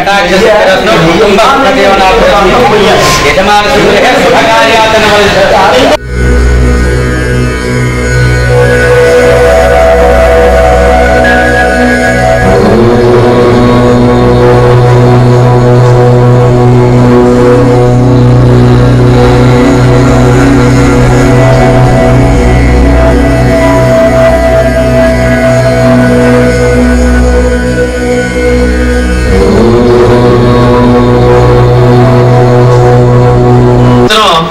కటాక్ష శక్తిరత్నం కుటుంబ సుఖదేవనాథం యజమాన శుభకార్యాతన సంవత్సరం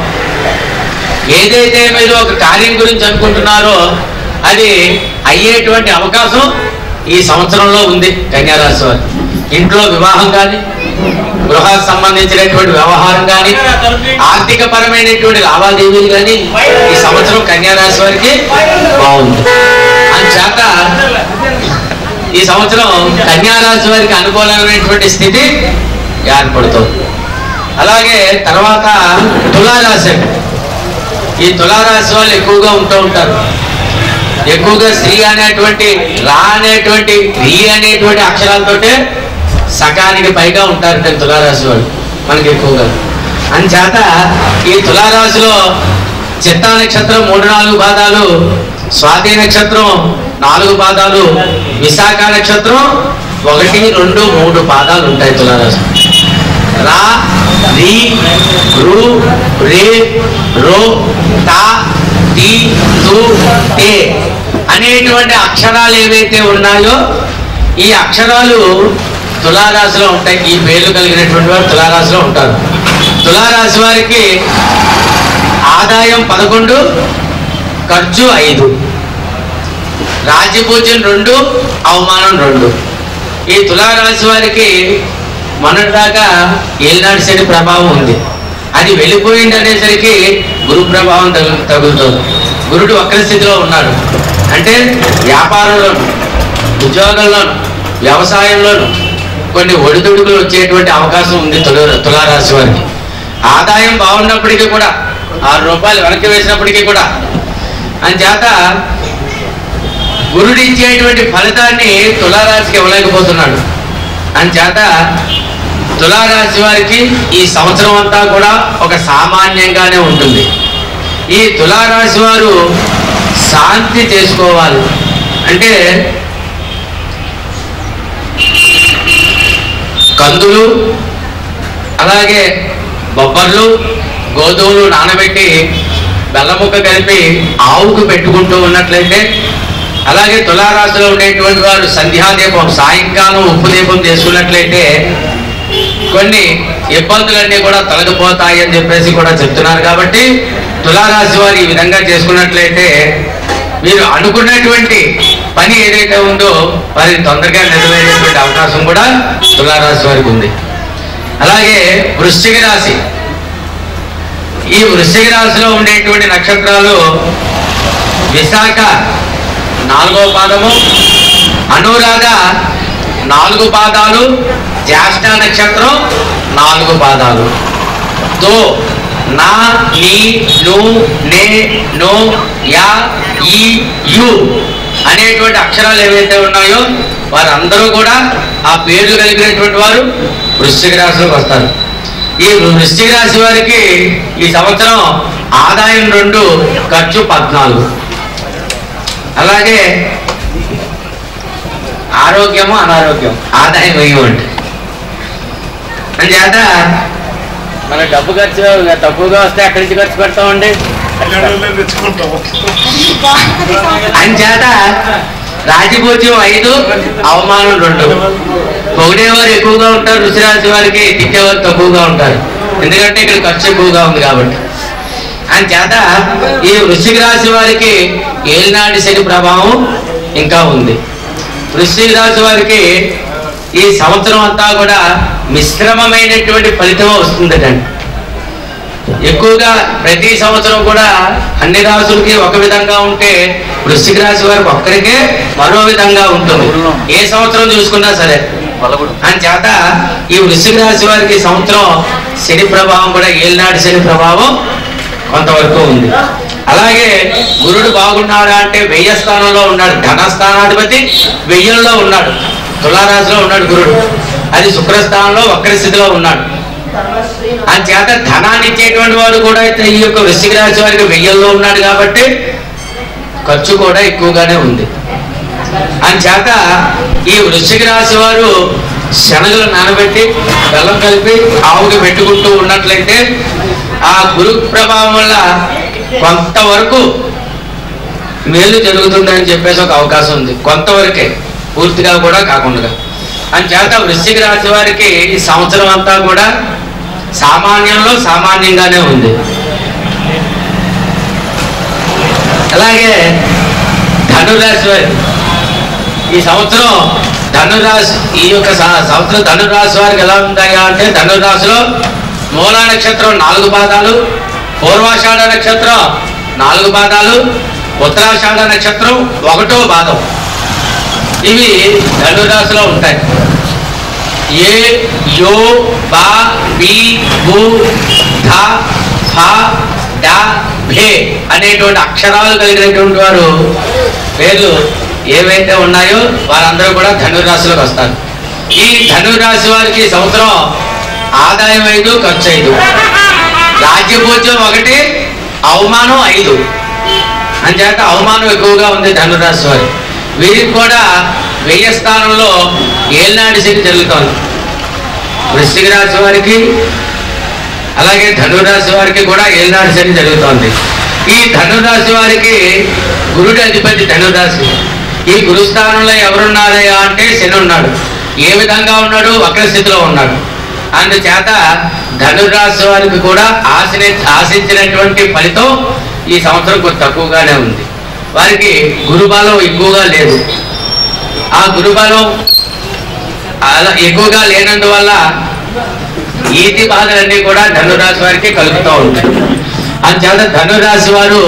ఏదైతే మీరు ఒక కార్యం గురించి అనుకుంటున్నారో అది అయ్యేటువంటి అవకాశం ఈ సంవత్సరంలో ఉంది కన్యారాశి వారు ఇంట్లో వివాహం కానీ గృహ సంబంధించినటువంటి వ్యవహారం కానీ ఆర్థిక పరమైనటువంటి లావాదేవీలు కానీ ఈ సంవత్సరం కన్యారాశి వారికి బాగుంది అంచేత ఈ సంవత్సరం కన్యారాశి వారికి అనుకూలమైనటువంటి స్థితి ఏర్పడుతుంది అలాగే తర్వాత తులారాశి అండి. ఈ తులారాశి వాళ్ళు ఎక్కువగా ఉంటూ ఉంటారు ఎక్కువగా స్త్రీ అనేటువంటి రా అనేటువంటి రీ అనేటువంటి అక్షరాలతోటే సకానికి పైగా ఉంటారు ఈ తులారాశి వాళ్ళు మనకి ఎక్కువగా అంచేత ఈ తులారాశిలో చిత్తా నక్షత్రం మూడు నాలుగు పాదాలు స్వాతి నక్షత్రం నాలుగు పాదాలు విశాఖ నక్షత్రం ఒకటి రెండు మూడు పాదాలు ఉంటాయి తులారాశి రా రి రు రే రో తా తి తు తే అనేటువంటి అక్షరాలు ఏవైతే ఉన్నాయో ఈ అక్షరాలు తులారాశిలో ఉంటాయి ఈ పేర్లు కలిగినటువంటి వారు తులారాశిలో ఉంటారు తులారాశి వారికి ఆదాయం పదకొండు ఖర్చు ఐదు రాజ్యపూజ్యం రెండు అవమానం రెండు ఈ తులారాశి వారికి మొన్నటిదాకా ఏలినాడు శని ప్రభావం ఉంది అది వెళ్ళిపోయింది అనేసరికి గురు ప్రభావం తగు తగులుతుంది గురుడు వక్ర స్థితిలో ఉన్నాడు అంటే వ్యాపారంలోను ఉద్యోగంలోను వ్యవసాయంలోను కొన్ని ఒడిదుడుకులు వచ్చేటువంటి అవకాశం ఉంది తుల తులారాశి వారికి ఆదాయం బాగున్నప్పటికీ కూడా ఆరు రూపాయలు వెనక్కి వేసినప్పటికీ కూడా అంచేత గురుడు ఇచ్చేటువంటి ఫలితాన్ని తులారాశికి ఇవ్వలేకపోతున్నాడు అంచేత తులారాశి వారికి ఈ సంవత్సరం అంతా కూడా ఒక సామాన్యంగానే ఉంటుంది ఈ తులారాశి వారు శాంతి చేసుకోవాలి అంటే కందులు అలాగే బొబ్బర్లు గోధుమలు నానబెట్టి బెల్లముక్క కలిపి ఆవుకు పెట్టుకుంటూ ఉన్నట్లయితే అలాగే తులారాశిలో ఉండేటువంటి వారు సంధ్యాదీపం సాయంకాలం ఉప్పు దీపం చేసుకున్నట్లయితే కొన్ని ఇబ్బందులన్నీ కూడా తొలగిపోతాయి అని చెప్పేసి కూడా చెప్తున్నారు కాబట్టి తులారాశి వారు ఈ విధంగా చేసుకున్నట్లయితే మీరు అనుకున్నటువంటి పని ఏదైతే ఉందో అది తొందరగా నెరవేరేటువంటి అవకాశం కూడా తులారాశి వారికి ఉంది అలాగే వృశ్చిక రాశి ఈ వృశ్చిక రాశిలో ఉండేటువంటి నక్షత్రాలు విశాఖ నాలుగో పాదము అనురాధ నాలుగు పాదాలు జ్యేష్ఠ నక్షత్రం నాలుగు పాదాలు తో నా నీ ను నే నో యా ఈ యు అనేటువంటి అక్షరాలు ఏవైతే ఉన్నాయో వారందరూ కూడా ఆ పేర్లు కలిగినటువంటి వారు వృశ్చిక రాశిలోకి వస్తారు ఈ వృశ్చిక రాశి వారికి ఈ సంవత్సరం ఆదాయం రెండు ఖర్చు పద్నాలుగు అలాగే ఆరోగ్యము అనారోగ్యం ఆదాయం వెయ్యి ఉంటుంది అంచేత మన డబ్బు ఖర్చు తక్కువగా వస్తే అక్కడి నుంచి ఖర్చు పెడతామండి అంచేత రాజపూజ్యం ఐదు అవమానం రెండు పొగిడేవారు ఎక్కువగా ఉంటారు రుచిరాశి వారికి తిట్టేవారు తక్కువగా ఉంటారు ఎందుకంటే ఇక్కడ ఖర్చు ఎక్కువగా ఉంది కాబట్టి అంచేత ఈ వృశ్చిక రాశి వారికి ఏలినాటి శని ప్రభావం ఇంకా ఉంది వృశ్చిక రాశి వారికి ఈ సంవత్సరం అంతా కూడా మిశ్రమమైనటువంటి ఫలితం వస్తుందటండి ఎక్కువగా ప్రతి సంవత్సరం కూడా అన్ని రాసులకి ఒక విధంగా ఉంటే వృశ్చిక రాశి వారికి ఒక్కరికే మరో విధంగా ఉంటుంది ఏ సంవత్సరం చూసుకున్నా సరే అని చేత ఈ వృశ్చిక రాశి వారికి ఈ సంవత్సరం శని ప్రభావం కూడా ఏలినాటి శని ప్రభావం కొంతవరకు ఉంది అలాగే గురుడు బాగున్నాడా అంటే వెయ్య స్థానంలో ఉన్నాడు ధనస్థానాధిపతి వెయ్యంలో ఉన్నాడు తులారాశిలో ఉన్నాడు గురుడు అది శుక్రస్థానంలో వక్ర స్థితిలో ఉన్నాడు చేత ధనాన్ని ఇచ్చేటువంటి వాడు కూడా అయితే ఈ యొక్క వృశ్చిక రాశి వారికి వెయ్యల్లో ఉన్నాడు కాబట్టి ఖర్చు కూడా ఎక్కువగానే ఉంది చేత ఈ వృశ్చిక రాశి వారు శనగలు నానబెట్టి బెల్లం కలిపి ఆవుకి పెట్టుకుంటూ ఉన్నట్లయితే ఆ గురు ప్రభావం వల్ల కొంతవరకు మేలు జరుగుతుందని చెప్పేసి ఒక అవకాశం ఉంది కొంతవరకే పూర్తిగా కూడా కాకుండా చేత వృశ్చిక రాశి వారికి ఈ సంవత్సరం అంతా కూడా సామాన్యంలో సామాన్యంగానే ఉంది అలాగే ధనురాశి వారి ఈ సంవత్సరం ధనురాశి ఈ యొక్క స- సంవత్సరం ధనురాశి వారికి ఎలా ఉంటాయా అంటే ధనురాశిలో మూలా నక్షత్రం నాలుగు పాదాలు పూర్వాషాఢ నక్షత్రం నాలుగు పాదాలు ఉత్తరాషాఢ నక్షత్రం ఒకటో పాదం ఇవి ధనురాశిలో ఉంటాయి ఏ యో బా బి బు ధ ఫ డ భే అనేటువంటి అక్షరాలు కలిగినటువంటి వారు పేర్లు ఏవైతే ఉన్నాయో వారందరూ కూడా ధనురాశిలోకి వస్తారు ఈ ధనురాశి వారికి ఈ సంవత్సరం ఆదాయం ఐదు ఖర్చు ఐదు రాజ్యభోజ్యం ఒకటి అవమానం ఐదు అంచేత అవమానం ఎక్కువగా ఉంది ధనురాశి వారి వీరికి కూడా వెయ్యి స్థానంలో ఏళ్ళనాటి శని జరుగుతోంది వృశ్చిక రాశి వారికి అలాగే ధనురాశి వారికి కూడా ఏళ్ళనాటి శని జరుగుతోంది ఈ ధనురాశి వారికి గురుడి అధిపతి ధనురాశి ఈ గురుస్థానంలో ఎవరున్నారయ్యా అంటే శని ఉన్నాడు ఏ విధంగా ఉన్నాడు వక్ర స్థితిలో ఉన్నాడు అందుచేత ధనురాశి వారికి కూడా ఆశని ఆశించినటువంటి ఫలితం ఈ సంవత్సరం కొంచెం తక్కువగానే ఉంది వారికి గురుబలం ఎక్కువగా లేదు ఆ గురుబలం అలా ఎక్కువగా లేనందువల్ల ఈతి బాధలన్నీ కూడా ధనురాశి వారికి కలుగుతూ ఉంటాయి అందుచేత ధనురాశి వారు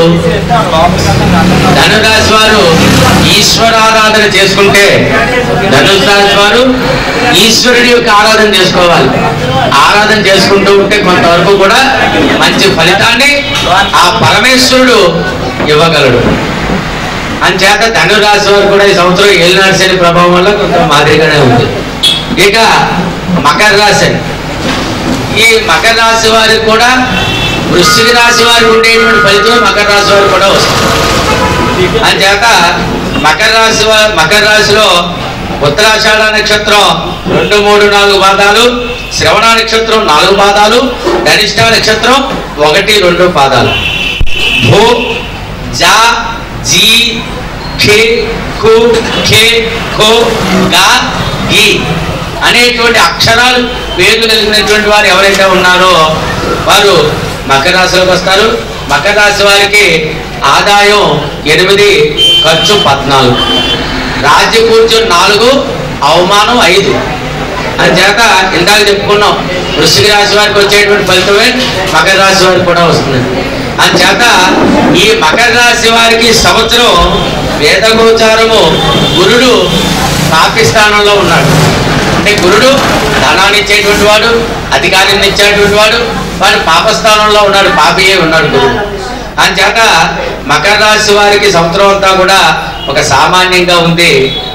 ధనురాశి వారు ఈశ్వరారాధన చేసుకుంటే ధనుసు రాశి వారు ఈశ్వరుడి యొక్క ఆరాధన చేసుకోవాలి ఆరాధన చేసుకుంటూ ఉంటే కొంతవరకు కూడా మంచి ఫలితాన్ని ఆ పరమేశ్వరుడు ఇవ్వగలడు అంచేత ధనురాశి వారు కూడా ఈ సంవత్సరం ఏలినాడు శని ప్రభావం వల్ల కొంత మాదిరిగానే ఉంది ఇక మకర రాశి ఈ మకర రాశి వారికి కూడా వృశ్చిక రాశి వారికి ఉండేటువంటి ఫలితం మకర రాశి వారికి కూడా వస్తుంది అంచేత మకర రాశి వా- మకర రాశిలో ఉత్తరాషాఢ నక్షత్రం రెండు మూడు నాలుగు పాదాలు శ్రవణ నక్షత్రం నాలుగు పాదాలు ధనిష్ట నక్షత్రం ఒకటి రెండు పాదాలు భూ జా జీ ఖే ఖు ఖే ఖో గా గి అనేటువంటి అక్షరాలు పేర్లు కలిగినటువంటి వారు ఎవరైతే ఉన్నారో వారు మకర రాశిలోకి వస్తారు మకర రాశి వారికి ఆదాయం ఎనిమిది ఖర్చు పద్నాలుగు రాజ్యపూజ్యం నాలుగు అవమానం ఐదు అని చేత ఇందాక చెప్పుకున్నాం వృశ్చిక రాశి వారికి వచ్చేటువంటి ఫలితమే మకర రాశి వారికి కూడా వస్తుంది అని చేత ఈ మకర రాశి వారికి సంవత్సరం వేదగోచారము గురుడు పాకిస్తానంలో ఉన్నాడు అంటే గురుడు ధనాన్ని ఇచ్చేటువంటి వాడు అధికారాన్ని ఇచ్చేటువంటి వాడు వాడు పాపస్థానంలో ఉన్నాడు పాపియే ఉన్నాడు గురుడు అని చేత మకర రాశి వారికి సంవత్సరం అంతా కూడా ఒక సామాన్యంగా ఉంది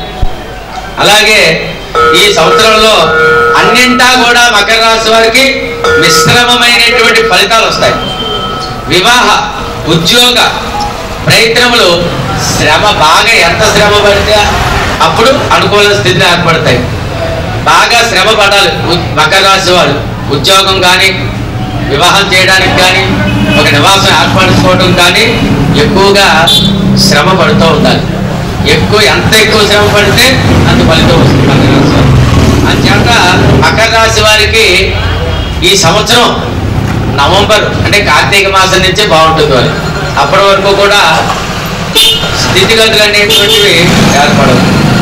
అలాగే ఈ సంవత్సరంలో అన్నింటా కూడా మకర రాశి వారికి మిశ్రమమైనటువంటి ఫలితాలు వస్తాయి వివాహ ఉద్యోగ ప్రయత్నములు శ్రమ బాగా ఎంత శ్రమ పడితే అప్పుడు అనుకూల స్థితిని ఏర్పడతాయి బాగా శ్రమ పడాలి ఉ- మకర రాశి వాళ్ళు ఉద్యోగం కానీ వివాహం చేయడానికి కానీ ఒక నివాసం ఏర్పరచుకోవడం కానీ ఎక్కువగా శ్రమ పడుతూ ఉండాలి ఎక్కువ ఎంత ఎక్కువ శ్రమ పడితే అంత ఫలితం వస్తుంది మకర రాశి వారికి. అంచేత మకర రాశి వారికి ఈ సంవత్సరం నవంబర్ అంటే కార్తీక మాసం నుంచే బాగుంటుంది వారికి అప్పటి వరకు కూడా స్థితిగతులు అనేటువంటివి ఏర్పడవు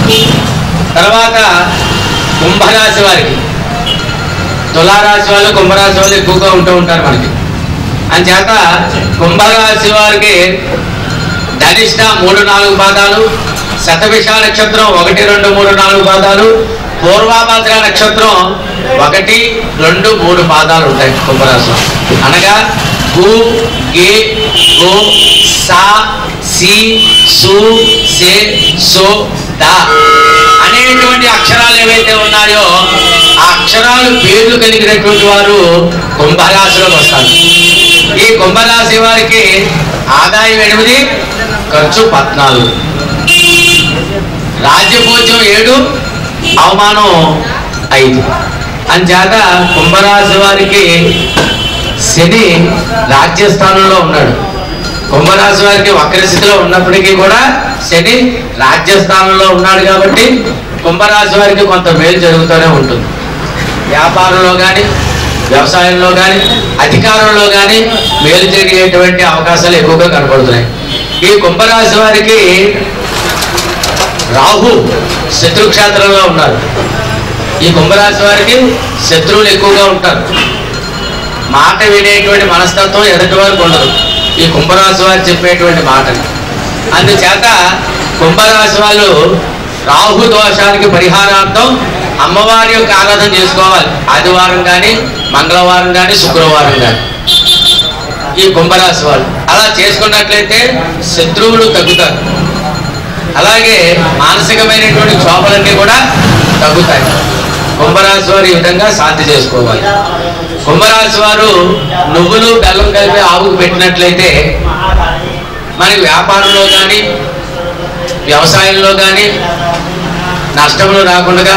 తర్వాత కుంభరాశి వారికి తులారాశి వాళ్ళు కుంభరాశి వాళ్ళు ఎక్కువగా ఉంటూ ఉంటారు మనకి అంచేత కుంభరాశి వారికి ధనిష్ట మూడు నాలుగు పాదాలు శతభిష నక్షత్రం ఒకటి రెండు మూడు నాలుగు పాదాలు పూర్వాభద్ర నక్షత్రం ఒకటి రెండు మూడు పాదాలు ఉంటాయి కుంభరాశిలో అనగా గు గే గో సా సి సు సే సో ద అనేటువంటి అక్షరాలు ఏవైతే ఉన్నాయో ఆ అక్షరాలు పేర్లు కలిగినటువంటి వారు కుంభరాశిలోకి వస్తారు ఈ కుంభరాశి వారికి ఆదాయం ఎనిమిది ఖర్చు పద్నాలుగు రాజ్యపూజ్యం ఏడు అవమానం ఐదు అంచేత కుంభరాశి వారికి శని రాజ్యస్థానంలో ఉన్నాడు కుంభరాశి వారికి వక్ర స్థితిలో ఉన్నప్పటికీ కూడా శని రాజ్యస్థానంలో ఉన్నాడు కాబట్టి కుంభరాశి వారికి కొంత మేలు జరుగుతూనే ఉంటుంది వ్యాపారంలో కానీ వ్యవసాయంలో కానీ అధికారంలో కానీ మేలు జరిగేటువంటి అవకాశాలు ఎక్కువగా కనపడుతున్నాయి ఈ కుంభరాశి వారికి రాహు శత్రుక్షేత్రంలో ఉన్నారు ఈ కుంభరాశి వారికి శత్రువులు ఎక్కువగా ఉంటారు మాట వినేటువంటి మనస్తత్వం ఎదుటి వారికి ఉండదు ఈ కుంభరాశి వారు చెప్పేటువంటి మాటని అందుచేత కుంభరాశి వాళ్ళు రాహు దోషానికి పరిహారార్థం అమ్మవారి యొక్క ఆరాధన చేసుకోవాలి ఆదివారం కానీ మంగళవారం కానీ శుక్రవారం కానీ ఈ కుంభరాశి వాళ్ళు అలా చేసుకున్నట్లయితే శత్రువులు తగ్గుతారు అలాగే మానసికమైనటువంటి క్షోభలన్నీ కూడా తగ్గుతాయి కుంభరాశి వారు ఈ విధంగా శాంతి చేసుకోవాలి కుంభరాశి వారు నువ్వులు బెల్లం కలిపి ఆవుకు పెట్టినట్లయితే మనకి వ్యాపారంలో కానీ వ్యవసాయంలో కానీ నష్టములు రాకుండా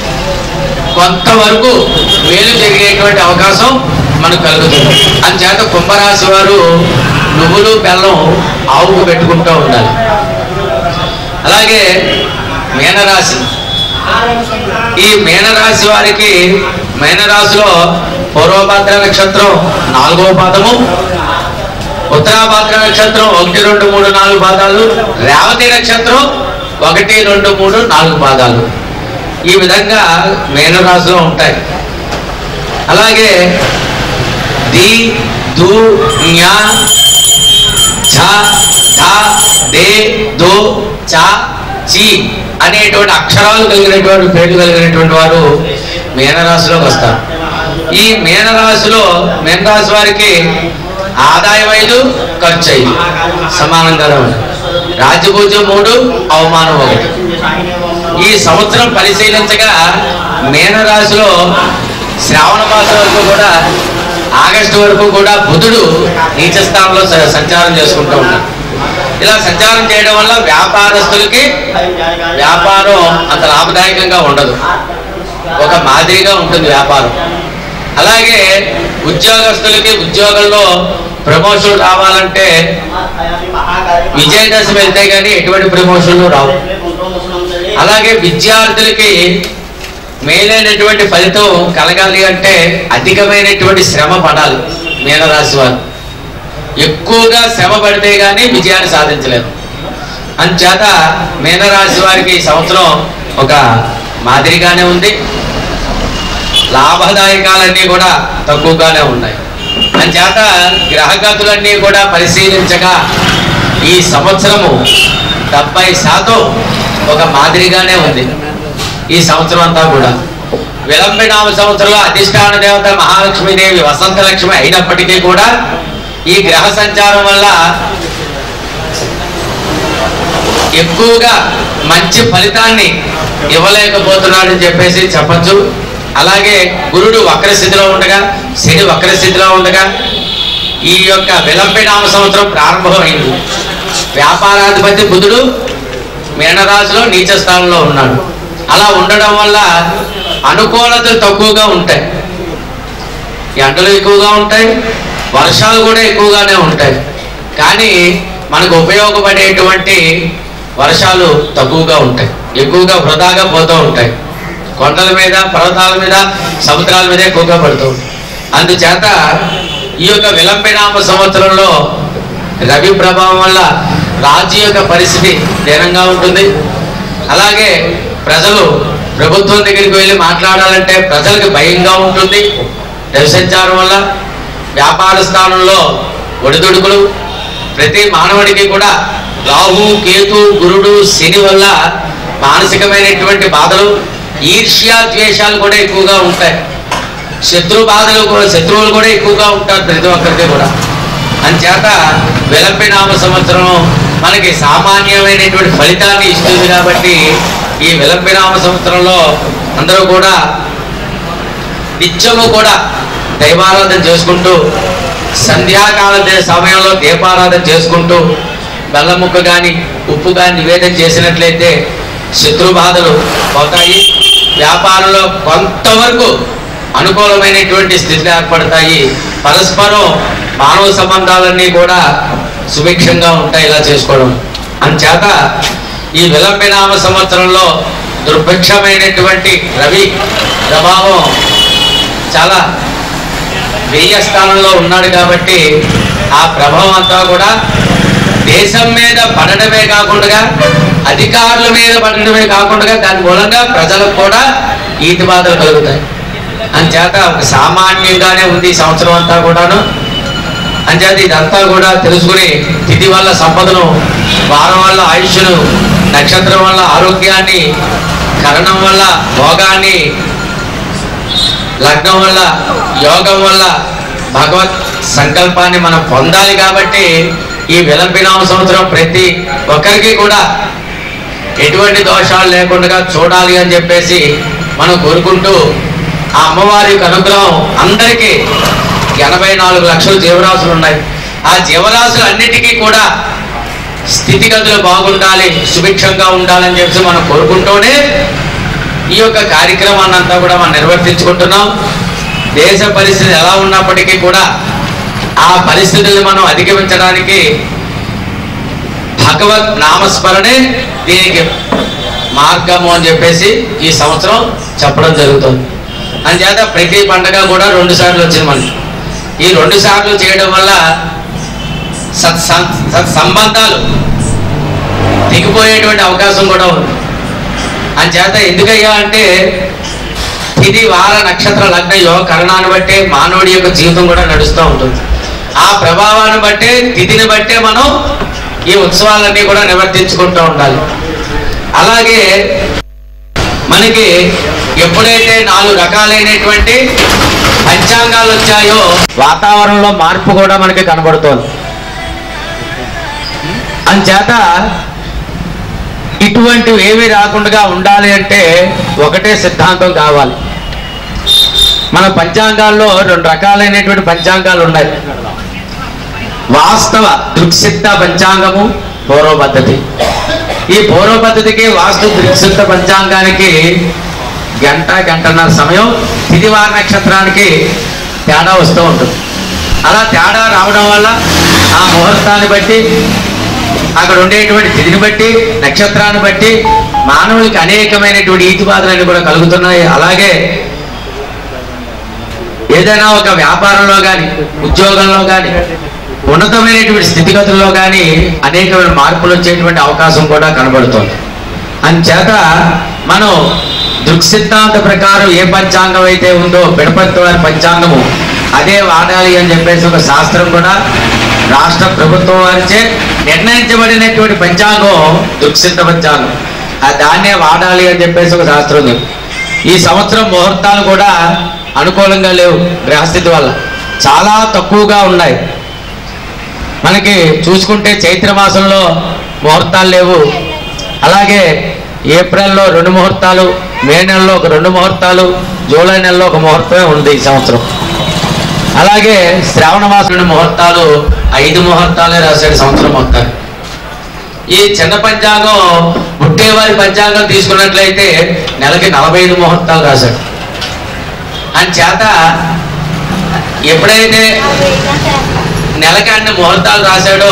కొంతవరకు మేలు జరిగేటువంటి అవకాశం మనకు కలుగుతుంది అందుచేత కుంభరాశి వారు నువ్వులు బెల్లం ఆవుకు పెట్టుకుంటూ ఉండాలి అలాగే మీనరాశి ఈ మీనరాశి వారికి మీనరాశిలో పూర్వభద్ర నక్షత్రం నాలుగవ పాదము ఉత్తరాభద్ర నక్షత్రం ఒకటి రెండు మూడు నాలుగు పాదాలు రేవతి నక్షత్రం ఒకటి రెండు మూడు నాలుగు పాదాలు ఈ విధంగా మీనరాశిలో ఉంటాయి అలాగే ది దు జ్ఞ ఛ ఠ దే దో చ చి అనేటువంటి అక్షరాలు కలిగినటువంటి పేర్లు కలిగినటువంటి వారు మీనరాశిలోకి వస్తారు ఈ మీనరాశిలో మీనరాశి వారికి ఆదాయం ఐదు ఖర్చు ఐదు సమానంగానే ఉంది రాజ్యభూజ్యం మూడు అవమానం ఒకటి ఈ సంవత్సరం పరిశీలించగా మీనరాశిలో శ్రావణ మాసం వరకు కూడా ఆగస్టు వరకు కూడా బుధుడు నీచ స్థానంలో స- సంచారం చేసుకుంటూ ఉంటాడు ఇలా సంచారం చేయడం వల్ల వ్యాపారస్తులకి వ్యాపారం అంత లాభదాయకంగా ఉండదు ఒక మాదిరిగా ఉంటుంది వ్యాపారం అలాగే ఉద్యోగస్తులకి ఉద్యోగంలో ప్రమోషన్ రావాలంటే విజయదశమి వెళ్తే కానీ ఎటువంటి ప్రమోషన్లు రావు అలాగే విద్యార్థులకి మేలైనటువంటి ఫలితం కలగాలి అంటే అధికమైనటువంటి శ్రమ పడాలి మీనరాశి వారు ఎక్కువగా శ్రమ పడితే కానీ విజయాన్ని సాధించలేరు అంచేత మీనరాశి వారికి ఈ సంవత్సరం ఒక మాదిరిగానే ఉంది లాభదాయకాలన్నీ కూడా తక్కువగానే ఉన్నాయి అంచేత గ్రహగతులన్నీ కూడా పరిశీలించగా ఈ సంవత్సరము డెబ్బై శాతం ఒక మాదిరిగానే ఉంది ఈ సంవత్సరం అంతా కూడా విలంబినామ సంవత్సరంలో అధిష్టాన దేవత మహాలక్ష్మీదేవి వసంత లక్ష్మి అయినప్పటికీ కూడా ఈ గ్రహ సంచారం వల్ల ఎక్కువగా మంచి ఫలితాన్ని ఇవ్వలేకపోతున్నాడని చెప్పేసి చెప్పచ్చు అలాగే గురుడు వక్రస్థితిలో ఉండగా శని వక్రస్థితిలో ఉండగా ఈ యొక్క విలంబినామ సంవత్సరం ప్రారంభమైంది వ్యాపారాధిపతి బుధుడు మీనరాశిలో నీచ స్థానంలో ఉన్నాడు అలా ఉండడం వల్ల అనుకూలతలు తక్కువగా ఉంటాయి ఎండలు ఎక్కువగా ఉంటాయి వర్షాలు కూడా ఎక్కువగానే ఉంటాయి కానీ మనకు ఉపయోగపడేటువంటి వర్షాలు తక్కువగా ఉంటాయి ఎక్కువగా వృధాగా పోతూ ఉంటాయి కొండల మీద పర్వతాల మీద సముద్రాల మీద ఎక్కువగా పడుతూ ఉంటాయి అందుచేత ఈ యొక్క విలంబినామ సంవత్సరంలో రవి ప్రభావం వల్ల రాజు యొక్క పరిస్థితి దీనంగా ఉంటుంది అలాగే ప్రజలు ప్రభుత్వం దగ్గరికి వెళ్ళి మాట్లాడాలంటే ప్రజలకు భయంగా ఉంటుంది రవి సంచారం వల్ల వ్యాపార స్థానంలో ఒడిదుడుకులు ప్రతి మానవుడికి కూడా రాహు కేతు గురుడు శని వల్ల మానసికమైనటువంటి బాధలు ఈర్ష్య ద్వేషాలు కూడా ఎక్కువగా ఉంటాయి శత్రు బాధలు కూడా శత్రువులు కూడా ఎక్కువగా ఉంటారు ప్రతి ఒక్కరికి కూడా అంచేత విలంబినామ సంవత్సరం మనకి సామాన్యమైనటువంటి ఫలితాన్ని ఇస్తుంది కాబట్టి ఈ విలంబినామ సంవత్సరంలో అందరూ కూడా నిత్యము కూడా దైవారాధన చేసుకుంటూ సంధ్యాకాల దే- సమయంలో దీపారాధన చేసుకుంటూ బెల్లం ముక్క కానీ ఉప్పు కానీ నివేదన చేసినట్లయితే శత్రు బాధలు పోతాయి వ్యాపారంలో కొంతవరకు అనుకూలమైనటువంటి స్థితిలు ఏర్పడతాయి పరస్పరం మానవ సంబంధాలన్నీ కూడా సుభిక్షంగా ఉంటాయి ఇలా చేసుకోవడం అంచేత ఈ విలంబినామ సంవత్సరంలో దుర్భిక్షమైనటువంటి రవి ప్రభావం చాలా వెయ్య స్థానంలో ఉన్నాడు కాబట్టి ఆ ప్రభావం అంతా కూడా దేశం మీద పడడమే కాకుండా అధికారుల మీద పడడమే కాకుండా దాని మూలంగా ప్రజలకు కూడా ఈతి బాధలు కలుగుతాయి అంచేత ఒక సామాన్యంగానే ఉంది ఈ సంవత్సరం అంతా కూడాను అంచేత ఇదంతా కూడా తెలుసుకుని తిథి వల్ల సంపదను వారం వల్ల ఆయుష్ను నక్షత్రం వల్ల ఆరోగ్యాన్ని కరణం వల్ల భోగాన్ని లగ్నం వల్ల యోగం వల్ల భగవత్ సంకల్పాన్ని మనం పొందాలి కాబట్టి ఈ విలంబినామ సంవత్సరం ప్రతి ఒక్కరికి కూడా ఎటువంటి దోషాలు లేకుండా చూడాలి అని చెప్పేసి మనం కోరుకుంటూ ఆ అమ్మవారి యొక్క అనుగ్రహం అందరికీ ఎనభై నాలుగు లక్షల జీవరాశులు ఉన్నాయి ఆ జీవరాశులు అన్నిటికీ కూడా స్థితిగతులు బాగుండాలి సుభిక్షంగా ఉండాలని చెప్పి మనం కోరుకుంటూనే ఈ యొక్క కార్యక్రమాన్ని అంతా కూడా మనం నిర్వర్తించుకుంటున్నాం దేశ పరిస్థితి ఎలా ఉన్నప్పటికీ కూడా ఆ పరిస్థితుల్ని మనం అధిగమించడానికి భగవత్ నామస్మరణే దీనికి మార్గము అని చెప్పేసి ఈ సంవత్సరం చెప్పడం జరుగుతుంది అంచేత ప్రతి పండగ కూడా రెండు సార్లు వచ్చింది మనకి ఈ రెండు సార్లు చేయడం వల్ల సత్ సం- సత్ సంబంధాలు దిగిపోయేటువంటి అవకాశం కూడా ఉంది అంచేత ఎందుకయ్యా అంటే ఇది వార నక్షత్ర లగ్న యోగ కరణాన్ని బట్టే మానవుడి యొక్క జీవితం కూడా నడుస్తూ ఉంటుంది ఆ ప్రభావాన్ని బట్టే తిథిని బట్టే మనం ఈ ఉత్సవాలన్నీ కూడా నివర్తించుకుంటూ ఉండాలి అలాగే మనకి ఎప్పుడైతే నాలుగు రకాలైనటువంటి పంచాంగాలు వచ్చాయో వాతావరణంలో మార్పు కూడా మనకి కనబడుతోంది అంచేత ఇటువంటివి ఏమీ రాకుండా ఉండాలి అంటే ఒకటే సిద్ధాంతం కావాలి మన పంచాంగాల్లో రెండు రకాలైనటువంటి పంచాంగాలు ఉన్నాయి వాస్తవ దృక్సిద్ధ పంచాంగము పూర్వ పద్ధతి ఈ పూర్వ పద్ధతికి వాస్తు దృక్సిద్ధ పంచాంగానికి గంట గంటన్నర సమయం తిదివార నక్షత్రానికి తేడా వస్తూ ఉంటుంది అలా తేడా రావడం వల్ల ఆ ముహూర్తాన్ని బట్టి అక్కడ ఉండేటువంటి తిథిని బట్టి నక్షత్రాన్ని బట్టి మానవులకి అనేకమైనటువంటి ఈతి బాధలన్నీ కూడా కలుగుతున్నాయి అలాగే ఏదైనా ఒక వ్యాపారంలో కానీ ఉద్యోగంలో కానీ ఉన్నతమైనటువంటి స్థితిగతుల్లో కానీ అనేకమైన మార్పులు వచ్చేటువంటి అవకాశం కూడా కనబడుతోంది అంచేత మనం దృక్సిద్ధాంత ప్రకారం ఏ పంచాంగం అయితే ఉందో పిడపత్తి వారి పంచాంగము అదే వాడాలి అని చెప్పేసి ఒక శాస్త్రం కూడా రాష్ట్ర ప్రభుత్వం వారిచే నిర్ణయించబడినటువంటి పంచాంగం దృక్సిద్ధ పంచాంగం ఆ దాన్నే వాడాలి అని చెప్పేసి ఒక శాస్త్రం ఉంది ఈ సంవత్సరం ముహూర్తాలు కూడా అనుకూలంగా లేవు గ్రహస్థితి వల్ల చాలా తక్కువగా ఉన్నాయి మనకి చూసుకుంటే చైత్ర మాసంలో ముహూర్తాలు లేవు అలాగే ఏప్రిల్లో రెండు ముహూర్తాలు మే నెలలో ఒక రెండు ముహూర్తాలు జూలై నెలలో ఒక ముహూర్తమే ఉంది ఈ సంవత్సరం అలాగే శ్రావణ మాసం రెండు ముహూర్తాలు ఐదు ముహూర్తాలే రాశాడు సంవత్సరం మొత్తం ఈ చిన్న పంచాంగం పుట్టేవారి పంచాంగం తీసుకున్నట్లయితే నెలకి నలభై ఐదు ముహూర్తాలు రాశాడు అని చేత ఎప్పుడైతే నెలకి అన్ని ముహూర్తాలు రాశాడో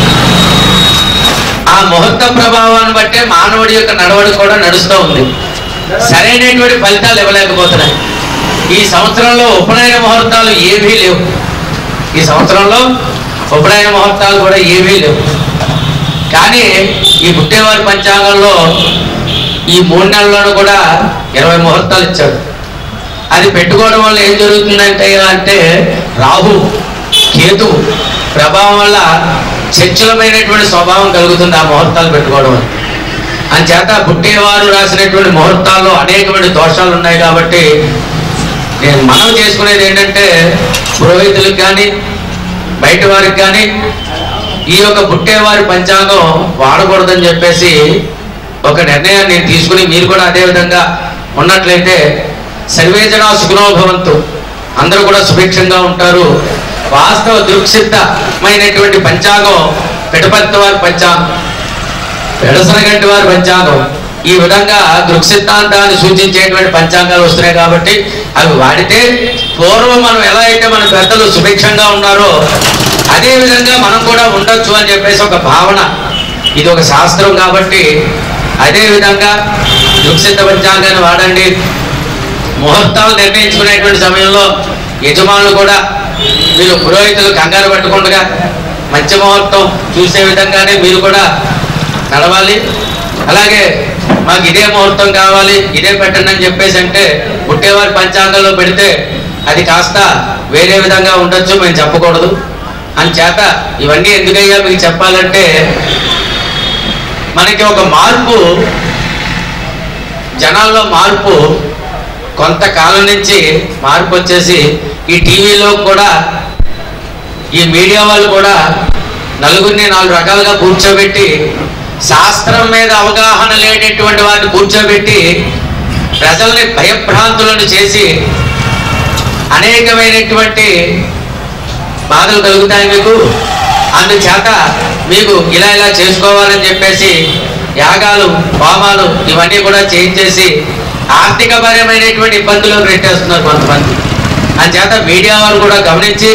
ఆ ముహూర్త ప్రభావాన్ని బట్టే మానవుడి యొక్క నడవడి కూడా నడుస్తూ ఉంది సరైనటువంటి ఫలితాలు ఇవ్వలేకపోతున్నాయి ఈ సంవత్సరంలో ఉపనయన ముహూర్తాలు ఏమీ లేవు ఈ సంవత్సరంలో ఉపనయన ముహూర్తాలు కూడా ఏమీ లేవు కానీ ఈ పుట్టేవారి పంచాంగంలో ఈ మూడు నెలల్లోనూ కూడా ఇరవై ముహూర్తాలు ఇచ్చాడు అది పెట్టుకోవడం వల్ల ఏం జరుగుతుందంటే అంటే రాహు కేతు ప్రభావం వల్ల చంచలమైనటువంటి స్వభావం కలుగుతుంది ఆ ముహూర్తాలు పెట్టుకోవడం వల్ల అంచేత పుట్టేవారు రాసినటువంటి ముహూర్తాల్లో అనేకమైన దోషాలు ఉన్నాయి కాబట్టి నేను మనం చేసుకునేది ఏంటంటే పురోహితులకు కానీ బయట వారికి కానీ ఈ యొక్క పుట్టేవారి పంచాంగం వాడకూడదని చెప్పేసి ఒక నిర్ణయాన్ని నేను తీసుకుని మీరు కూడా అదే విధంగా ఉన్నట్లయితే సర్వేజన సుఖనోభవంతు అందరూ కూడా సుభిక్షంగా ఉంటారు వాస్తవ దృక్సిద్ధమైనటువంటి పంచాంగం పిటపత్తి వారి పంచాంగం పెడసనగంటి వారి పంచాంగం ఈ విధంగా దృక్సిద్ధాంతాన్ని సూచించేటువంటి పంచాంగాలు వస్తున్నాయి కాబట్టి అవి వాడితే పూర్వం మనం ఎలా అయితే మన పెద్దలు సుభిక్షంగా ఉన్నారో అదే విధంగా మనం కూడా ఉండొచ్చు అని చెప్పేసి ఒక భావన ఇది ఒక శాస్త్రం కాబట్టి అదే విధంగా దృక్సిద్ధ పంచాంగాన్ని వాడండి ముహూర్తాలు నిర్ణయించుకునేటువంటి సమయంలో యజమానులు కూడా మీరు పురోహితులు కంగారు పట్టకుండా మంచి ముహూర్తం చూసే విధంగానే మీరు కూడా నడవాలి అలాగే మాకు ఇదే ముహూర్తం కావాలి ఇదే పెట్టండి అని చెప్పేసి అంటే పుట్టేవారి పంచాంగంలో పెడితే అది కాస్త వేరే విధంగా ఉండొచ్చు మేము చెప్పకూడదు అని చేత ఇవన్నీ ఎందుకయ్యా మీకు చెప్పాలంటే మనకి ఒక మార్పు జనాల్లో మార్పు కొంతకాలం నుంచి మార్పు వచ్చేసి ఈ టీవీలో కూడా ఈ మీడియా వాళ్ళు కూడా నలుగురిని నాలుగు రకాలుగా కూర్చోబెట్టి శాస్త్రం మీద అవగాహన లేనటువంటి వారిని కూర్చోబెట్టి ప్రజల్ని భయభ్రాంతులను చేసి అనేకమైనటువంటి బాధలు కలుగుతాయి మీకు అందుచేత మీకు ఇలా ఇలా చేసుకోవాలని చెప్పేసి యాగాలు హోమాలు ఇవన్నీ కూడా చేయించేసి ఆర్థికపరమైనటువంటి ఇబ్బందులు పెట్టేస్తున్నారు కొంతమంది అందుచేత మీడియా వారు కూడా గమనించి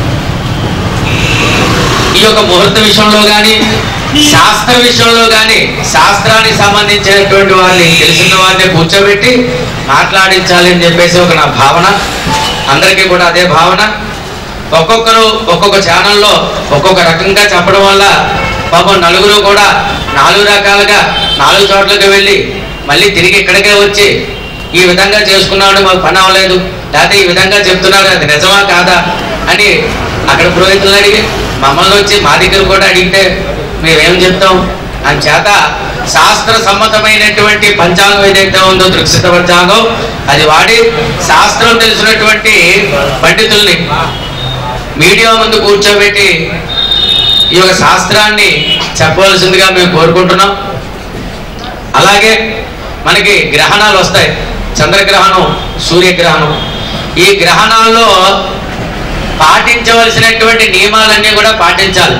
ఈ యొక్క ముహూర్త విషయంలో కానీ శాస్త్ర విషయంలో కానీ శాస్త్రానికి సంబంధించినటువంటి వారిని తెలిసిన వారిని కూర్చోబెట్టి మాట్లాడించాలి అని చెప్పేసి ఒక నా భావన అందరికీ కూడా అదే భావన ఒక్కొక్కరు ఒక్కొక్క ఛానల్లో ఒక్కొక్క రకంగా చెప్పడం వల్ల పాపం నలుగురు కూడా నాలుగు రకాలుగా నాలుగు చోట్లకి వెళ్ళి మళ్ళీ తిరిగి ఇక్కడికే వచ్చి ఈ విధంగా చేసుకున్నాడు మాకు పని అవ్వలేదు లేకపోతే ఈ విధంగా చెప్తున్నాడు అది నిజమా కాదా అని అక్కడ పురోహితులను అడిగి మమ్మల్ని వచ్చి మా దగ్గర కూడా అడిగితే మేమేం చెప్తాం అని చేత శాస్త్ర సమ్మతమైనటువంటి పంచాంగం ఏదైతే ఉందో దృక్సిత పంచాంగం అది వాడి శాస్త్రం తెలిసినటువంటి పండితుల్ని మీడియా ముందు కూర్చోబెట్టి ఈ యొక్క శాస్త్రాన్ని చెప్పవలసిందిగా మేము కోరుకుంటున్నాం అలాగే మనకి గ్రహణాలు వస్తాయి చంద్రగ్రహణం సూర్యగ్రహణం ఈ గ్రహణాల్లో పాటించవలసినటువంటి నియమాలన్నీ కూడా పాటించాలి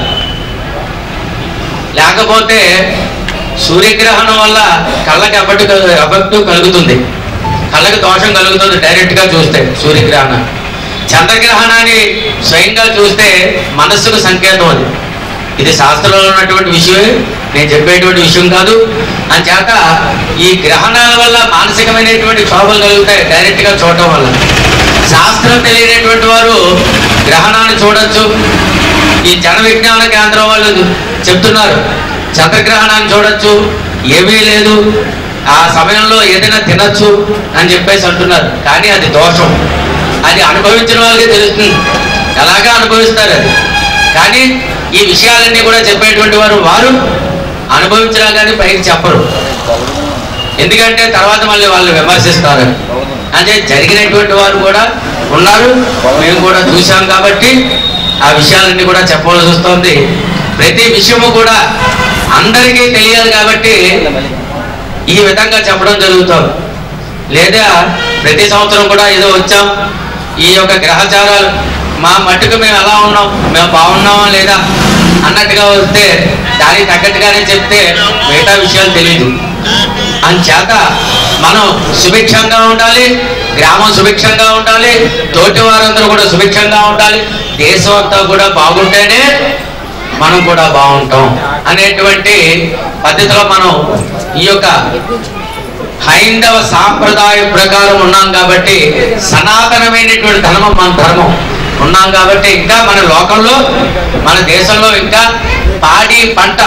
లేకపోతే సూర్యగ్రహణం వల్ల కళ్ళకి ఎఫెక్ట్ ఎఫెక్ట్ కలుగుతుంది కళ్ళకి దోషం కలుగుతుంది డైరెక్ట్గా చూస్తే సూర్యగ్రహణం చంద్రగ్రహణాన్ని స్వయంగా చూస్తే మనస్సుకు సంకేతం అది ఇది శాస్త్రంలో ఉన్నటువంటి విషయమే నేను చెప్పేటువంటి విషయం కాదు అని చేత ఈ గ్రహణాల వల్ల మానసికమైనటువంటి క్షోభలు కలుగుతాయి డైరెక్ట్గా చూడటం వల్ల శాస్త్రం తెలియనటువంటి వారు గ్రహణాన్ని చూడొచ్చు ఈ జన విజ్ఞాన కేంద్రం వాళ్ళు చెప్తున్నారు చంద్రగ్రహణాన్ని చూడొచ్చు ఏమీ లేదు ఆ సమయంలో ఏదైనా తినొచ్చు అని చెప్పేసి అంటున్నారు కానీ అది దోషం అది అనుభవించిన వాళ్ళకే తెలుస్తుంది ఎలాగా అనుభవిస్తారు అది కానీ ఈ విషయాలన్నీ కూడా చెప్పేటువంటి వారు వారు అనుభవించినా కానీ పైకి చెప్పరు ఎందుకంటే తర్వాత మళ్ళీ వాళ్ళు విమర్శిస్తారు అంటే జరిగినటువంటి వారు కూడా ఉన్నారు మేము కూడా చూసాం కాబట్టి ఆ విషయాలన్నీ కూడా చెప్పవలసి వస్తుంది ప్రతి విషయము కూడా అందరికీ తెలియాలి కాబట్టి ఈ విధంగా చెప్పడం జరుగుతుంది లేదా ప్రతి సంవత్సరం కూడా ఏదో వచ్చాం ఈ యొక్క గ్రహచారాలు మా మట్టుకు మేము ఎలా ఉన్నాం మేము బాగున్నామా లేదా అన్నట్టుగా వస్తే దానికి తగ్గట్టుగానే చెప్తే మిగతా విషయాలు తెలియదు అంచేత మనం సుభిక్షంగా ఉండాలి గ్రామం సుభిక్షంగా ఉండాలి తోటి వారందరూ కూడా సుభిక్షంగా ఉండాలి దేశం అంతా కూడా బాగుంటేనే మనం కూడా బాగుంటాం అనేటువంటి పద్ధతిలో మనం ఈ యొక్క హైందవ సాంప్రదాయ ప్రకారం ఉన్నాం కాబట్టి సనాతనమైనటువంటి ధర్మం మన ధర్మం ఉన్నాం కాబట్టి ఇంకా మన లోకంలో మన దేశంలో ఇంకా పాడి పంట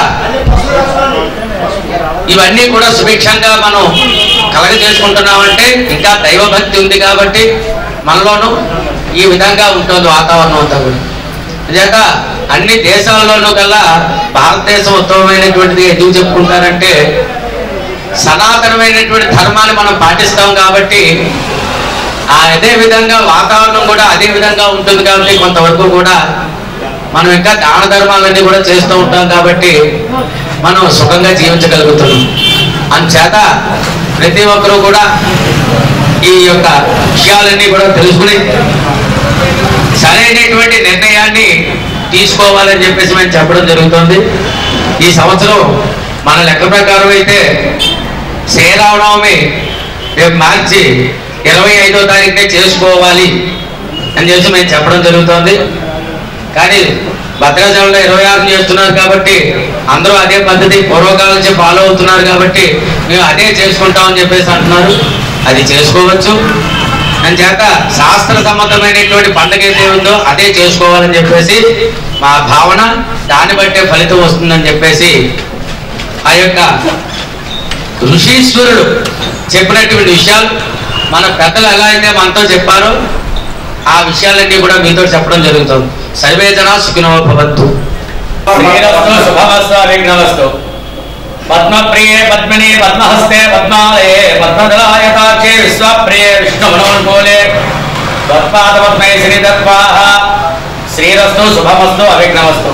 ఇవన్నీ కూడా సుభిక్షంగా మనం కలగ చేసుకుంటున్నామంటే ఇంకా దైవభక్తి ఉంది కాబట్టి మనలోనూ ఈ విధంగా ఉంటుంది వాతావరణం అంతా కూడా అంచేత అన్ని దేశాల్లోనూ కల్లా భారతదేశం ఉత్తమమైనటువంటిది ఎందుకు చెప్పుకుంటారంటే సనాతనమైనటువంటి ధర్మాన్ని మనం పాటిస్తాం కాబట్టి ఆ అదే విధంగా వాతావరణం కూడా అదే విధంగా ఉంటుంది కాబట్టి కొంతవరకు కూడా మనం ఇంకా దాన ధర్మాలన్నీ కూడా చేస్తూ ఉంటాం కాబట్టి మనం సుఖంగా జీవించగలుగుతున్నాం అందుచేత ప్రతి ఒక్కరూ కూడా ఈ యొక్క విషయాలన్నీ కూడా తెలుసుకుని సరైనటువంటి నిర్ణయాన్ని తీసుకోవాలని చెప్పేసి మేము చెప్పడం జరుగుతుంది ఈ సంవత్సరం మన లెక్క ప్రకారం అయితే శ్రీరామనవమి రేపు మార్చి ఇరవై ఐదో తారీఖునే చేసుకోవాలి అని చెప్పి మేము చెప్పడం జరుగుతుంది కానీ భద్రాచలంలో ఇరవై ఆరు చేస్తున్నారు కాబట్టి అందరూ అదే పద్ధతి పూర్వకాలం నుంచి ఫాలో అవుతున్నారు కాబట్టి మేము అదే చేసుకుంటామని చెప్పేసి అంటున్నారు అది చేసుకోవచ్చు అని చేత శాస్త్ర సమ్మతమైనటువంటి పండుగ ఏదైతే ఉందో అదే చేసుకోవాలని చెప్పేసి మా భావన దాన్ని బట్టే ఫలితం వస్తుందని చెప్పేసి ఆ యొక్క ఋషీశ్వరుడు చెప్పినటువంటి విషయాలు మన పెద్దలు ఎలా అయితే మనతో చెప్పారో ఆ విషయాలన్నీ కూడా మీతో చెప్పడం జరుగుతుంది సర్వే జన సుఖినో భవంతు శ్రీరస్తు శుభమస్తు విఘ్నమస్తు పద్మప్రియే పద్మిని పద్మహస్తే పద్మాలయే పద్మదలాయతాక్షే విశ్వప్రియే విష్ణుమనోన్మూలే తత్పాదపద్మై శ్రీతత్వాహ శ్రీరస్తు శుభమస్తు అవిఘ్నమస్తు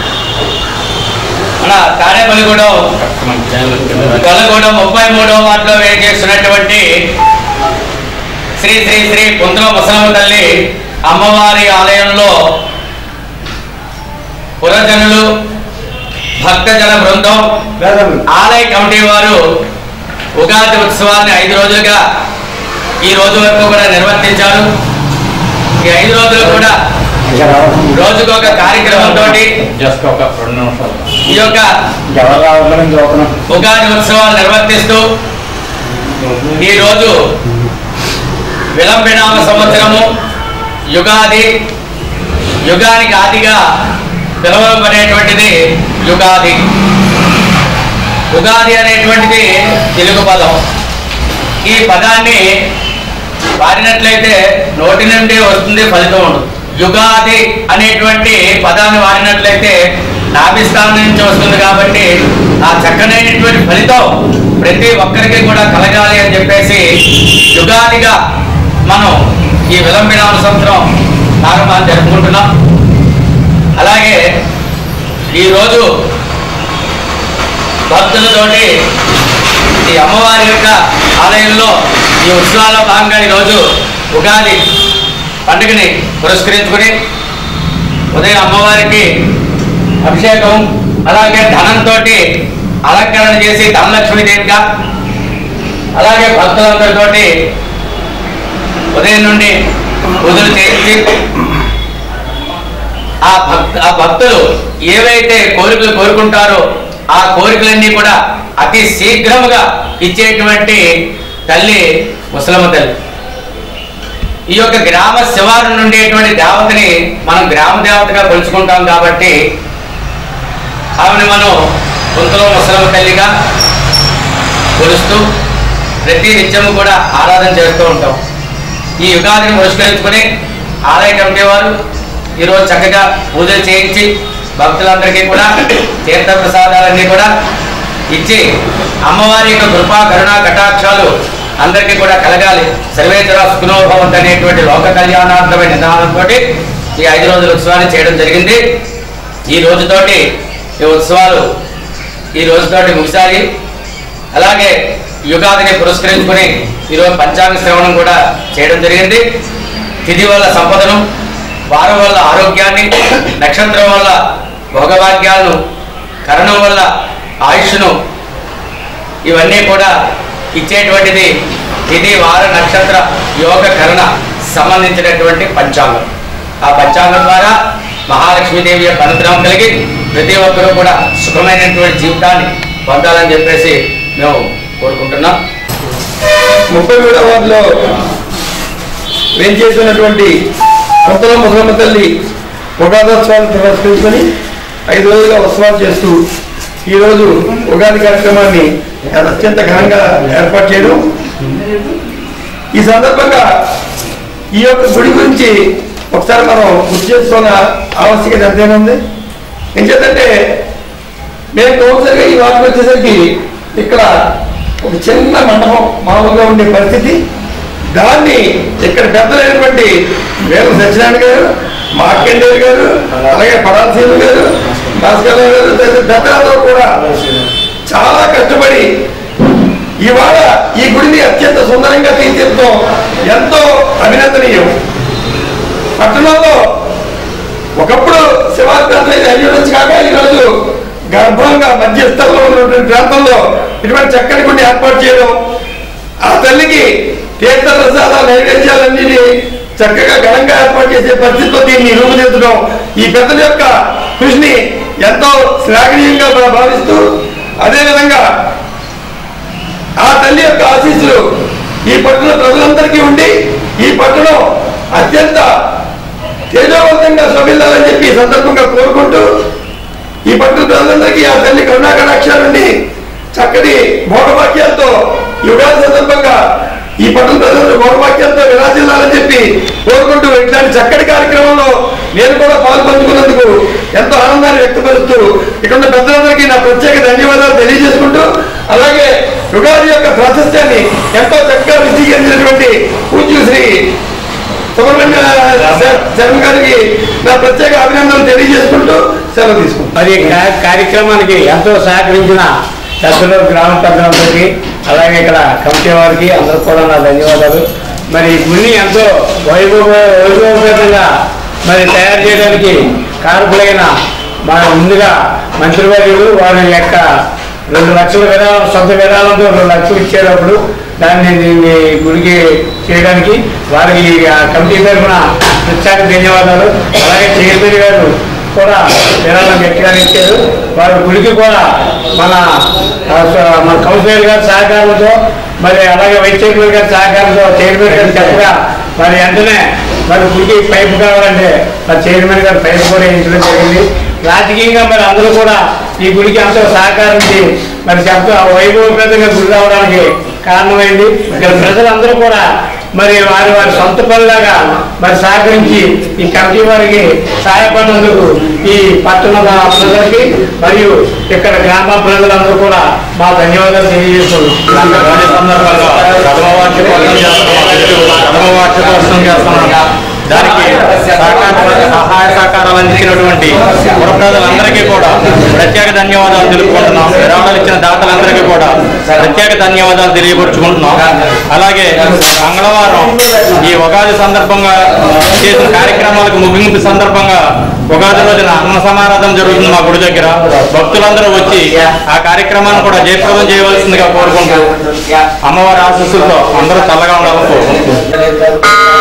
మన తాడేపల్లిగూడెం గొల్లగూడెం ముప్పై మూడో వార్డులో వేచేస్తున్నటువంటి శ్రీ శ్రీ శ్రీ కుంతుల ముసలమ్మ తల్లి అమ్మవారి ఆలయంలో పురజనులు భక్తజన బృందం ఆలయ కమిటీ వారు ఉగాది ఉత్సవాన్ని ఐదు రోజులుగా ఈ రోజు వరకు కూడా నిర్వర్తించారు ఈ ఐదు రోజులు కూడా రోజుకు ఒక కార్యక్రమంతో జస్ట్ ఒక రెండు నిమిషాలు ఈ యొక్క ఎవరు రావాలని చూస్తున్నాం ఉగాది ఉత్సవాలు నిర్వర్తిస్తూ ఈ రోజు విలంబినామ సంవత్సరము యుగాది యుగానికి ఆదిగా పిలవబడేటువంటిది యుగాది ఉగాది అనేటువంటిది తెలుగు పదం ఈ పదాన్ని వాడినట్లయితే నోటి నుండి వస్తుంది ఫలితం ఉండదు యుగాది అనేటువంటి పదాన్ని వాడినట్లయితే నాభిస్థానం నుంచి వస్తుంది కాబట్టి ఆ చక్కనైనటువంటి ఫలితం ప్రతి ఒక్కరికి కూడా కలగాలి అని చెప్పేసి యుగాదిగా మనం ఈ విలంబినామ సంవత్సరం ప్రారంభాన్ని జరుపుకుంటున్నాం అలాగే ఈరోజు భక్తులతోటి ఈ అమ్మవారి యొక్క ఆలయంలో ఈ ఉత్సవాల్లో భాగంగా ఈరోజు ఉగాది పండుగని పురస్కరించుకుని ఉదయం అమ్మవారికి అభిషేకం అలాగే ధనంతో అలంకరణ చేసి ధనలక్ష్మీదేవిగా అలాగే భక్తులందరితోటి ఉదయం నుండి పూజలు చేయించి ఆ భక్త ఆ భక్తులు ఏవైతే కోరికలు కోరుకుంటారో ఆ కోరికలన్నీ కూడా అతి శీఘ్రముగా ఇచ్చేటువంటి తల్లి ముసలమ్మ తల్లి ఈ యొక్క గ్రామ శివారు నుండేటువంటి దేవతని మనం గ్రామ దేవతగా కొలుచుకుంటాం కాబట్టి ఆమెను మనం గుంతలో ముసలమ్మ తల్లిగా కొలుస్తూ ప్రతి నిత్యము కూడా ఆరాధన చేస్తూ ఉంటాం ఈ యుగాదిని పురస్కరించుకొని ఆలయ కమిటీ వారు ఈరోజు చక్కగా పూజలు చేయించి భక్తులందరికీ కూడా తీర్థ ప్రసాదాలన్నీ కూడా ఇచ్చి అమ్మవారి యొక్క కృపా కరుణా కటాక్షాలు అందరికీ కూడా కలగాలి సర్వేతర సుఖనోభవంత అనేటువంటి లోక కళ్యాణార్థమైన నిదానంతో ఈ ఐదు రోజుల ఉత్సవాన్ని చేయడం జరిగింది ఈ రోజుతోటి ఈ ఉత్సవాలు ఈ రోజుతోటి ముగిసాలి అలాగే యుగాదిని పురస్కరించుకుని ఈరోజు పంచాంగ శ్రవణం కూడా చేయడం జరిగింది తిథి వల్ల సంపదను వారం వల్ల ఆరోగ్యాన్ని నక్షత్రం వల్ల భోగభాగ్యాలను కరణం వల్ల ఆయుష్ను ఇవన్నీ కూడా ఇచ్చేటువంటిది తిథి వార నక్షత్ర యోగ కరణ సంబంధించినటువంటి పంచాంగం ఆ పంచాంగం ద్వారా మహాలక్ష్మీదేవి యొక్క అనుగ్రహం కలిగి ప్రతి ఒక్కరూ కూడా సుఖమైనటువంటి జీవితాన్ని పొందాలని చెప్పేసి మేము కోరుకుంటున్నాం ముప్పై మూడవ వార్డులో వేంచేసినటువంటి కొత్తల ముసలమ్మ తల్లి ఉగాదోత్సవాన్ని పురస్కరించుకొని ఐదు రోజులుగా ఉత్సవాలు చేస్తూ ఈరోజు ఉగాది కార్యక్రమాన్ని అత్యంత ఘనంగా ఏర్పాటు చేయడం ఈ సందర్భంగా ఈ యొక్క గుడి గురించి ఒకసారి మనం గుర్తు చేసుకున్న ఆవశ్యకత ఎంతైనా ఉంది ఏం చేద్దంటే నేను తోసరిగా ఈ వాటికి వచ్చేసరికి ఇక్కడ ఒక చిన్న మండపం మామూలుగా ఉండే పరిస్థితి దాన్ని ఇక్కడ పెద్దలైనటువంటి వేల సత్యనారాయణ గారు మార్కండేయులు గారు అలాగే పరాశీలు గారు భాస్కర్ గారు తదితర పెద్దలందరూ కూడా చాలా కష్టపడి ఇవాళ ఈ గుడిని అత్యంత సుందరంగా తీర్చిదిద్దడం ఎంతో అభినందనీయం పట్టణంలో ఒకప్పుడు శివాగ్రంథం అయ్యుండొచ్చు కాక ఈరోజు గర్భంగా మధ్యస్థంలో ఉన్నటువంటి ప్రాంతంలో ఇటువంటి చక్కని గుడిని ఏర్పాటు చేయడం ఆ తల్లికి తీర్థ ప్రసాద నైవేద్యాలన్నిటి చక్కగా ఘనంగా ఏర్పాటు చేసే పరిస్థితిలో దీన్ని రూపుదిద్దడం ఈ పెద్దల యొక్క కృషిని ఎంతో శ్లాఘనీయంగా మనం భావిస్తూ అదేవిధంగా ఆ తల్లి యొక్క ఆశీస్సులు ఈ పట్టణ ప్రజలందరికీ ఉండి ఈ పట్టణం అత్యంత తేజవంతంగా శోభిల్లాలని చెప్పి ఈ సందర్భంగా కోరుకుంటూ ఈ పట్టణ ప్రజలందరికీ ఆ తల్లి కరుణాకటాక్షాలుండి చక్కటి భోగవాక్యాలతో ఈ ఉగాది సందర్భంగా ఈ పట్టణ ప్రజలు భోగవాక్యాలతో విరాజిల్లాలని చెప్పి కోరుకుంటూ ఇట్లాంటి చక్కటి కార్యక్రమంలో నేను కూడా పాల్పంచుకున్నందుకు ఎంతో ఆనందాన్ని వ్యక్తపరుస్తూ ఇక్కడ ఉన్న పెద్దలందరికీ నా ప్రత్యేక ధన్యవాదాలు తెలియజేసుకుంటూ అలాగే యుగాది యొక్క ప్రాశస్త్యాన్ని ఎంతో చక్కగా విశదీకరించినటువంటి పూజ్యులు శ్రీ సుబ్రహ్మణ్య శర్- శర్మ గారికి నా ప్రత్యేక అభినందనలు తెలియజేసుకుంటూ సెలవు తీసుకుంటాను మరి ఈ కా- కార్యక్రమానికి ఎంతో సహకరించిన పెద్దలు గ్రామ పెద్దలందరికీ అలాగే ఇక్కడ కమిటీ వారికి అందరూ కూడా నా ధన్యవాదాలు మరి ఈ గుడిని ఎంతో వైభవ వైభవపేతంగా మరి తయారు చేయడానికి కారకులైన మన ముందుగా మంత్రివర్యులు వారి యొక్క రెండు లక్షల విరాళం సొంత విరాళంతో రెండు లక్షలు ఇచ్చేటప్పుడు దాన్ని దీన్ని గుడికి చేయడానికి వారికి ఆ కమిటీ తరఫున ప్రత్యేక ధన్యవాదాలు అలాగే చైర్మన్ గారు కూడా విరాళం గట్టిగా ఇచ్చారు వారి గుడికి కూడా మన ఆ, స- మన కౌన్సిలర్ గారి సహకారంతో మరి అలాగే వైస్ చైర్మన్ గారి సహకారంతో చైర్మన్ గారు చక్కగా మరి వెంటనే మరి గుడికి పైపు కావాలంటే మరి చైర్మన్ గారు పైపు కూడా వేయించడం జరిగింది రాజకీయంగా మరి అందరూ కూడా ఈ గుడికి ఎంతో సహకరించి మరి చెప్తూ వైభవపేతంగా గుడి రావడానికి కారణమైంది ఇక్కడ ప్రజలందరూ కూడా మరి వారి వారి సొంత పనులాగా మరి సహకరించి ఈ కమిటీ వారికి సహాయపడినందుకు ఈ పట్టణ ప్రజలకి మరియు ఇక్కడ గ్రామ ప్రజలందరూ కూడా మా ధన్యవాదాలు తెలియజేస్తున్నాం సందర్భంగా ప్రథమ వార్షికోత్సవం చేస్తున్నాం ప్రథమ వార్షికోత్సవం చేస్తున్నాం దానికి సహకార సహాయ సహకారాలు అందించినటువంటి పుర ప్రజలందరికీ కూడా ప్రత్యేక ధన్యవాదాలు తెలుపుకుంటున్నాం విరాళాలు ఇచ్చిన దాతలందరికీ కూడా ప్రత్యేక ధన్యవాదాలు తెలియపరుచుకుంటున్నాం అలాగే మంగళవారం ఈ ఉగాది సందర్భంగా చేసిన కార్యక్రమాలకు ముగింపు సందర్భంగా ఉగాది రోజున అన్న సమారాధన జరుగుతుంది మా గుడి దగ్గర భక్తులందరూ వచ్చి ఆ కార్యక్రమాన్ని కూడా జయప్రదం చేయవలసిందిగా కోరుకుంటూ అమ్మవారి ఆశీస్సులతో అందరూ చల్లగా ఉండాలని కోరుకుంటున్నాం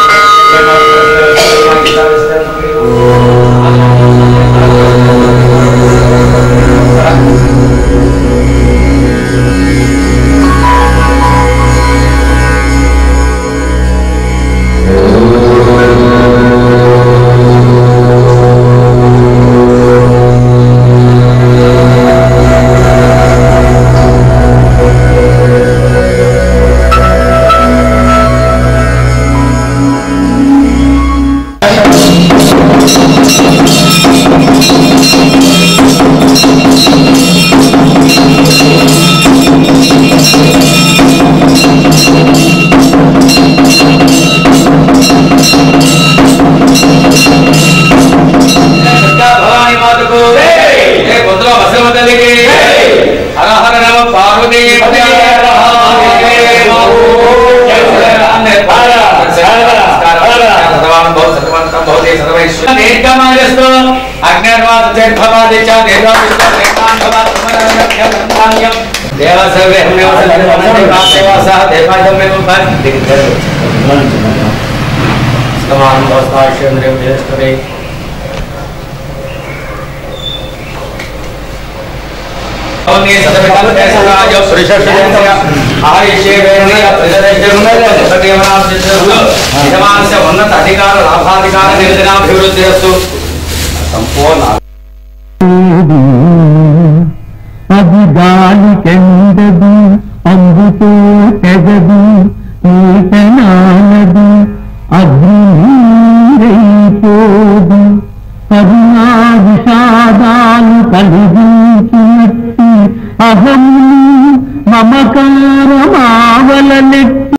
భవాని మాతకు జై బొందల బసవ తల్లికి హర హర నమ పార్వతీ దేవాసర్వే ఉన్నత అధికార లాభాధికార నిర్జనాభివృద్ధి సంపూర్ణ అది గాలికెందదు అంబుతో తెగదు నీటనానదు అగ్నిపోదు కరుణా విషాదాలు కలిగించినట్టి అహము మమకార